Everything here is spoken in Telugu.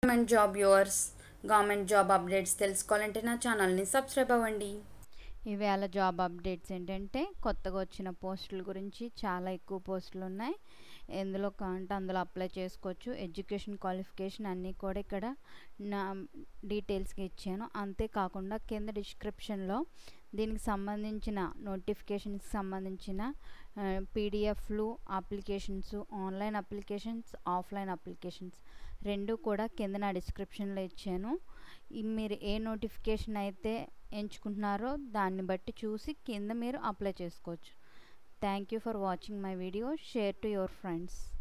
government job yours government job updates తెలుసుకోవాలంటే నా ఛానల్ని సబ్స్క్రైబ్ అవ్వండి ఈవేళ జాబ్ అప్డేట్స్ ఏంటంటే కొత్తగా వచ్చిన పోస్టుల గురించి చాలా ఎక్కువ పోస్టులు ఉన్నాయి ఎందులో కావాలంటే అందులో అప్లై చేసుకోవచ్చు ఎడ్యుకేషన్ క్వాలిఫికేషన్ అన్నీ కూడా ఇక్కడ నా డీటెయిల్స్గా ఇచ్చాను అంతేకాకుండా కింద డిస్క్రిప్షన్లో దీనికి సంబంధించిన నోటిఫికేషన్కి సంబంధించిన పీడిఎఫ్లు applications online applications offline applications రెండు కూడా కింద నా డిస్క్రిప్షన్లో ఇచ్చాను ఈ మీరు ఏ నోటిఫికేషన్ అయితే ఎంచుకుంటున్నారో దాన్ని బట్టి చూసి కింద మీరు అప్లై చేసుకోవచ్చు thank you for watching my video share to your friends